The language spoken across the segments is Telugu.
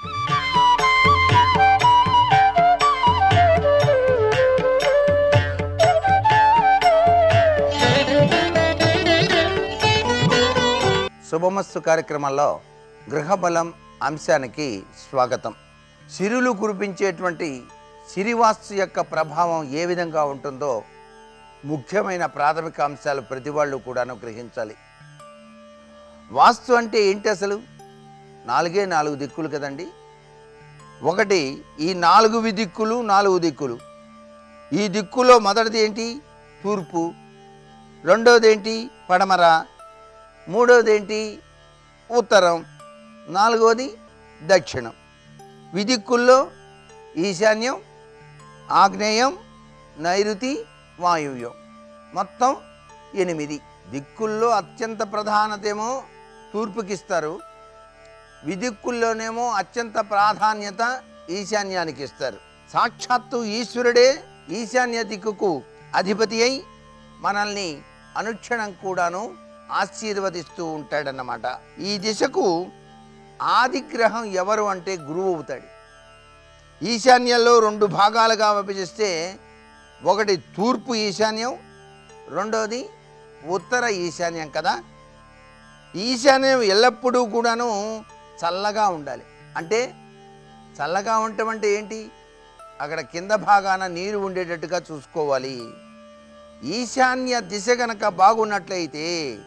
శుభమస్తు కార్యక్రమంలో గృహబలం అంశానికి స్వాగతం సిరులు కురిపించేటువంటి సిరివాస్తు యొక్క ప్రభావం ఏ విధంగా ఉంటుందో ముఖ్యమైన ప్రాథమిక అంశాలు ప్రతి వాళ్ళు కూడాను గ్రహించాలి వాస్తు అంటే ఏంటి అసలు నాలుగే నాలుగు దిక్కులు కదండి ఒకటి ఈ నాలుగు దిక్కులు నాలుగు దిక్కులు ఈ దిక్కులో మొదటిది ఏంటి తూర్పు రెండోది ఏంటి పడమర మూడోది ఏంటి ఉత్తరం నాలుగోది దక్షిణం విదిక్కుల్లో ఈశాన్యం ఆగ్నేయం నైరుతి వాయువ్యం మొత్తం ఎనిమిది దిక్కుల్లో అత్యంత ప్రధానతేమో తూర్పుకిస్తారు విదిక్కుల్లోనేమో అత్యంత ప్రాధాన్యత ఈశాన్యానికి ఇస్తారు సాక్షాత్తు ఈశ్వరుడే ఈశాన్య దిక్కుకు అధిపతి అయి మనల్ని అనుక్షణం కూడాను ఆశీర్వదిస్తూ ఉంటాడన్నమాట ఈ దిశకు ఆది గ్రహం ఎవరు అంటే గురువు అవుతాడు ఈశాన్యంలో రెండు భాగాలుగా విభజిస్తే ఒకటి తూర్పు ఈశాన్యం రెండోది ఉత్తర ఈశాన్యం కదా ఈశాన్యం ఎల్లప్పుడూ కూడాను చల్లగా ఉండాలి అంటే చల్లగా ఉండటం అంటే ఏంటి అక్కడ కింద భాగాన నీరు ఉండేటట్టుగా చూసుకోవాలి ఈశాన్య దిశ గనక బాగున్నట్లయితే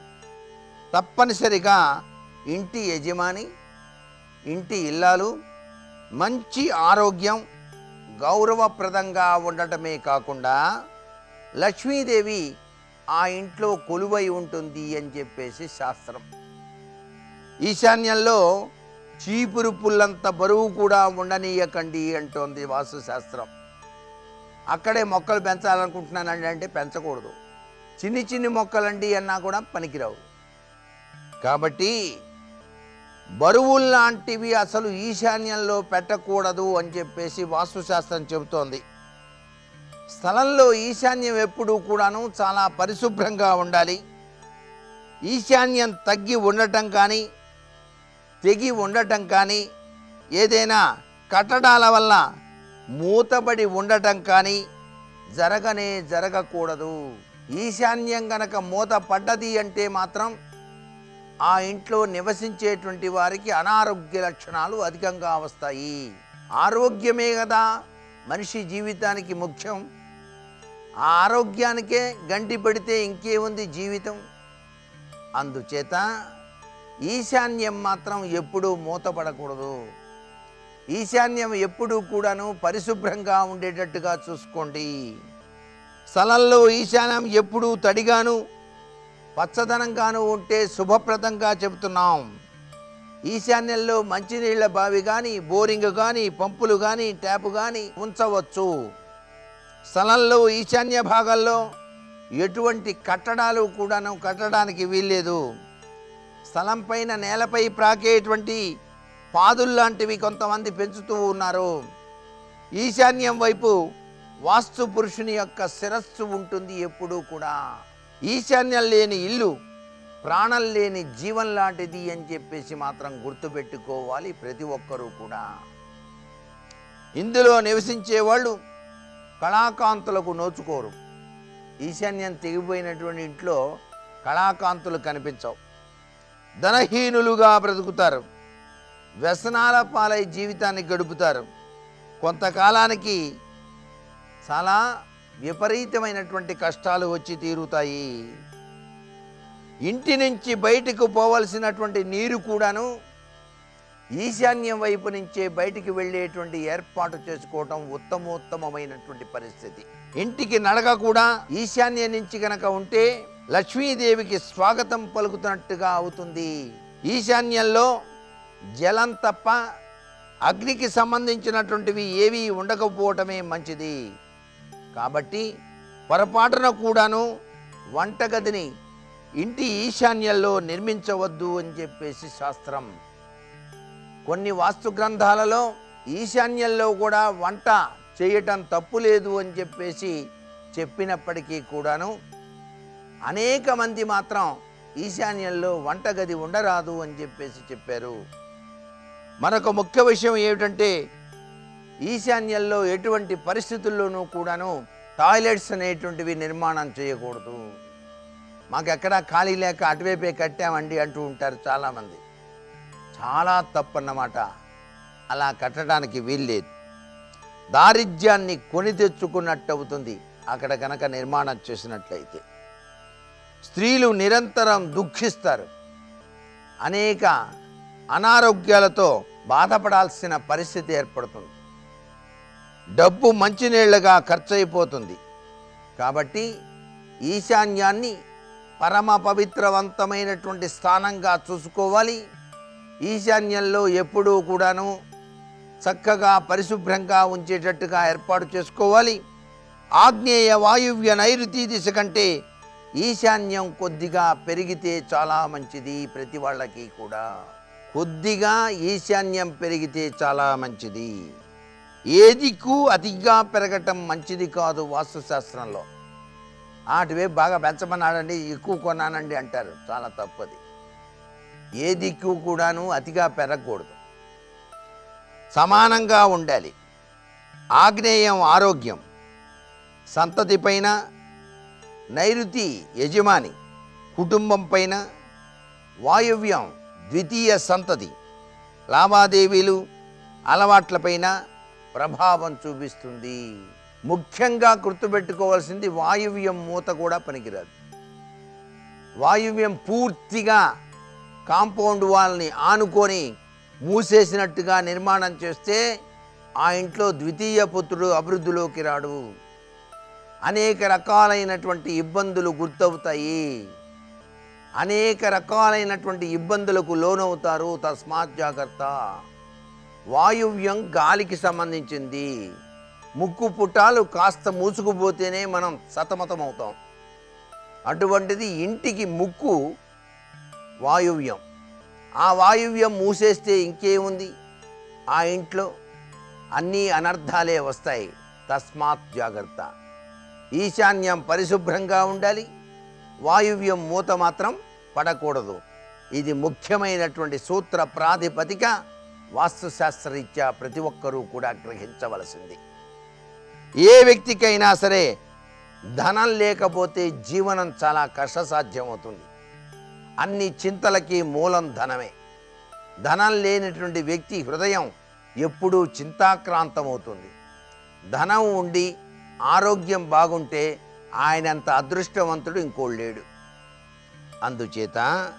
తప్పనిసరిగా ఇంటి యజమాని ఇంటి ఇల్లాలు మంచి ఆరోగ్యం గౌరవప్రదంగా ఉండటమే కాకుండా లక్ష్మీదేవి ఆ ఇంట్లో కొలువై ఉంటుంది అని చెప్పేసి శాస్త్రం ఈశాన్యంలో చీపురు పుల్లంత బరువు కూడా ఉండనీయకండి అంటోంది వాస్తుశాస్త్రం అక్కడే మొక్కలు పెంచాలనుకుంటున్నానండి అంటే పెంచకూడదు చిన్ని చిన్ని మొక్కలండి అన్నా కూడా పనికిరావు కాబట్టి బరువుల్లాంటివి అసలు ఈశాన్యంలో పెట్టకూడదు అని చెప్పేసి వాస్తుశాస్త్రం చెబుతోంది స్థలంలో ఈశాన్యం ఎప్పుడూ కూడాను చాలా పరిశుభ్రంగా ఉండాలి ఈశాన్యం తగ్గి ఉండటం కానీ తెగి ఉండటం కానీ ఏదైనా కట్టడాల వల్ల మూతబడి ఉండటం కానీ జరగనే జరగకూడదు ఈశాన్యం గనక మూత పడ్డది అంటే మాత్రం ఆ ఇంట్లో నివసించేటువంటి వారికి అనారోగ్య లక్షణాలు అధికంగా వస్తాయి ఆరోగ్యమే కదా మనిషి జీవితానికి ముఖ్యం ఆ ఆరోగ్యానికే గంటి పెడితే ఇంకేముంది జీవితం అందుచేత ఈశాన్యం మాత్రం ఎప్పుడూ మూతపడకూడదు ఈశాన్యం ఎప్పుడూ కూడాను పరిశుభ్రంగా ఉండేటట్టుగా చూసుకోండి స్థలంలో ఈశాన్యం ఎప్పుడూ తడిగాను పచ్చదనంగాను ఉంటే శుభప్రదంగా చెబుతున్నాం ఈశాన్యంలో మంచినీళ్ళ బావి కానీ బోరింగ్ కానీ పంపులు కానీ ట్యాపు కానీ ఉంచవచ్చు స్థలంలో ఈశాన్య భాగాల్లో ఎటువంటి కట్టడాలు కూడాను కట్టడానికి వీల్లేదు స్థలం పైన నేలపై ప్రాకేటువంటి పాదుల్లాంటివి కొంతమంది పెంచుతూ ఉన్నారు ఈశాన్యం వైపు వాస్తు పురుషుని యొక్క శిరస్సు ఉంటుంది ఎప్పుడూ కూడా ఈశాన్యం లేని ఇల్లు ప్రాణం లేని జీవం లాంటిది అని చెప్పేసి మాత్రం గుర్తుపెట్టుకోవాలి ప్రతి ఒక్కరూ కూడా ఇందులో నివసించే వాళ్ళు కళాకాంతులకు నోచుకోరు ఈశాన్యం తెగిపోయినటువంటి ఇంట్లో కళాకాంతులు కనిపించవు ధనహీనులుగా బ్రతుకుతారు వ్యసనాల పాలై జీవితాన్ని గడుపుతారు కొంతకాలానికి చాలా విపరీతమైనటువంటి కష్టాలు వచ్చి తీరుతాయి ఇంటి నుంచి బయటకు పోవలసినటువంటి నీరు కూడాను ఈశాన్యం వైపు నుంచే బయటికి వెళ్ళేటువంటి ఏర్పాటు చేసుకోవటం ఉత్తమోత్తమమైనటువంటి పరిస్థితి ఇంటికి నడక కూడా ఈశాన్యం నుంచి గనక ఉంటే లక్ష్మీదేవికి స్వాగతం పలుకుతున్నట్టుగా అవుతుంది ఈశాన్యంలో జలం తప్ప అగ్నికి సంబంధించినటువంటివి ఏవి ఉండకపోవటమే మంచిది కాబట్టి పొరపాటున కూడాను వంటగదిని ఇంటి ఈశాన్యంలో నిర్మించవద్దు అని చెప్పేసి శాస్త్రం కొన్ని వాస్తు గ్రంథాలలో ఈశాన్యంలో కూడా వంట చేయటం తప్పు లేదు అని చెప్పేసి చెప్పినప్పటికీ కూడాను అనేక మంది మాత్రం ఈశాన్యంలో వంటగది ఉండరాదు అని చెప్పేసి చెప్పారు మరొక ముఖ్య విషయం ఏమిటంటే ఈశాన్యంలో ఎటువంటి పరిస్థితుల్లోనూ కూడాను టాయిలెట్స్ అనేటువంటివి నిర్మాణం చేయకూడదు మాకు ఎక్కడా ఖాళీ లేక అటువైపే కట్టామండి అంటూ ఉంటారు చాలామంది చాలా తప్పన్నమాట అలా కట్టడానికి వీల్లేదు దారిద్ర్యాన్ని కొని తెచ్చుకున్నట్టు అవుతుంది అక్కడ కనుక నిర్మాణం చేసినట్లయితే స్త్రీలు నిరంతరం దుఃఖిస్తారు అనేక అనారోగ్యాలతో బాధపడాల్సిన పరిస్థితి ఏర్పడుతుంది డబ్బు మంచినీళ్లుగా ఖర్చు అయిపోతుంది కాబట్టి ఈశాన్యాన్ని పరమ పవిత్రవంతమైనటువంటి స్థానంగా చూసుకోవాలి ఈశాన్యంలో ఎప్పుడూ కూడాను చక్కగా పరిశుభ్రంగా ఉంచేటట్టుగా ఏర్పాటు చేసుకోవాలి ఆగ్నేయ వాయువ్య నైరుతి దిశ కంటే ఈశాన్యం కొద్దిగా పెరిగితే చాలా మంచిది ప్రతి వాళ్ళకి కూడా కొద్దిగా ఈశాన్యం పెరిగితే చాలా మంచిది ఏ దిక్కు అతిగా పెరగటం మంచిది కాదు వాస్తుశాస్త్రంలో అటువే బాగా పెంచమన్నాడండి ఎక్కువ కొన్నానండి అంటారు చాలా తప్పది ఏ దిక్కు కూడాను అతిగా పెరగకూడదు సమానంగా ఉండాలి ఆగ్నేయం ఆరోగ్యం సంతతి పైన నైరుతి యజమాని కుటుంబం పైన వాయువ్యం ద్వితీయ సంతతి లావాదేవీలు అలవాట్లపైన ప్రభావం చూపిస్తుంది ముఖ్యంగా గుర్తుపెట్టుకోవాల్సింది వాయువ్యం మూత కూడా పనికిరాదు వాయువ్యం పూర్తిగా కాంపౌండ్ వాళ్ళని ఆనుకొని మూసేసినట్టుగా నిర్మాణం చేస్తే ఆ ఇంట్లో ద్వితీయ పుత్రుడు అభివృద్ధిలోకి రాడు అనేక రకాలైనటువంటి ఇబ్బందులు గుర్తవుతాయి అనేక రకాలైనటువంటి ఇబ్బందులకు లోనవుతారు తస్మాత్ జాగ్రత్త వాయువ్యం గాలికి సంబంధించింది ముక్కు పుటాలు కాస్త మూసుకుపోతేనే మనం సతమతం అవుతాం అటువంటిది ఇంటికి ముక్కు వాయువ్యం ఆ వాయువ్యం మూసేస్తే ఇంకేముంది ఆ ఇంట్లో అన్నీ అనర్థాలే వస్తాయి తస్మాత్ జాగ్రత్త ఈశాన్యం పరిశుభ్రంగా ఉండాలి వాయువ్యం మూత మాత్రం పడకూడదు ఇది ముఖ్యమైనటువంటి సూత్ర ప్రాతిపదిక వాస్తుశాస్త్రరీత్యా ప్రతి ఒక్కరూ కూడా గ్రహించవలసింది ఏ వ్యక్తికైనా సరే ధనం లేకపోతే జీవనం చాలా కష్టసాధ్యమవుతుంది అన్ని చింతలకి మూలం ధనమే ధనం లేనటువంటి వ్యక్తి హృదయం ఎప్పుడూ చింతాక్రాంతమవుతుంది ధనం ఉండి ఆరోగ్యం బాగుంటే ఆయనంత అదృష్టవంతుడు ఇంకోడు లేడు అందుచేత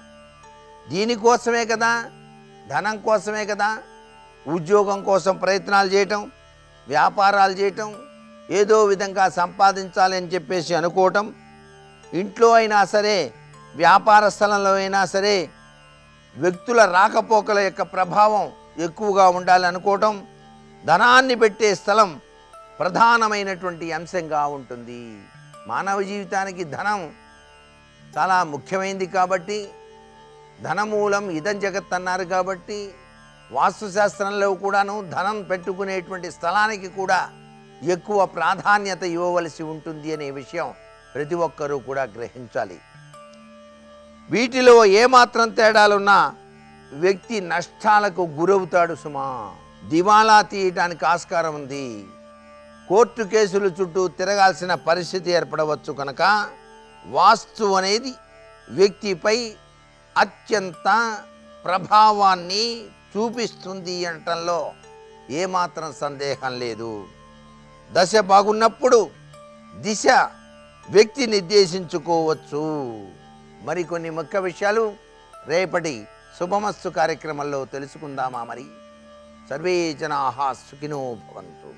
దీనికోసమే కదా ధనం కోసమే కదా ఉద్యోగం కోసం ప్రయత్నాలు చేయటం వ్యాపారాలు చేయటం ఏదో విధంగా సంపాదించాలి అని చెప్పేసి అనుకోవటం ఇంట్లో అయినా సరే వ్యాపార స్థలంలో అయినా సరే వ్యక్తుల రాకపోకల యొక్క ప్రభావం ఎక్కువగా ఉండాలి అనుకోవటం ధనాన్ని పెట్టే స్థలం ప్రధానమైనటువంటి అంశంగా ఉంటుంది మానవ జీవితానికి ధనం చాలా ముఖ్యమైనది కాబట్టి ధనమూలం ఇదం జగత్ అన్నారు కాబట్టి వాస్తుశాస్త్రంలో కూడాను ధనం పెట్టుకునేటువంటి స్థలానికి కూడా ఎక్కువ ప్రాధాన్యత ఇవ్వవలసి ఉంటుంది అనే విషయం ప్రతి ఒక్కరూ కూడా గ్రహించాలి వీటిలో ఏమాత్రం తేడాలున్నా వ్యక్తి నష్టాలకు గురవుతాడు సుమా దివాలా తీయటానికి ఆస్కారం ఉంది కోర్టు కేసుల చుట్టూ తిరగాల్సిన పరిస్థితి ఏర్పడవచ్చు కనుక వాస్తు అనేది వ్యక్తిపై అత్యంత ప్రభావాన్ని చూపిస్తుంది అనటంలో ఏమాత్రం సందేహం లేదు దశ బాగున్నప్పుడు దిశ వ్యక్తి నిర్దేశించుకోవచ్చు మరికొన్ని ముఖ్య విషయాలు రేపటి శుభమస్తు కార్యక్రమంలో తెలుసుకుందామా మరి సర్వే జనా సుఖినో భవంతు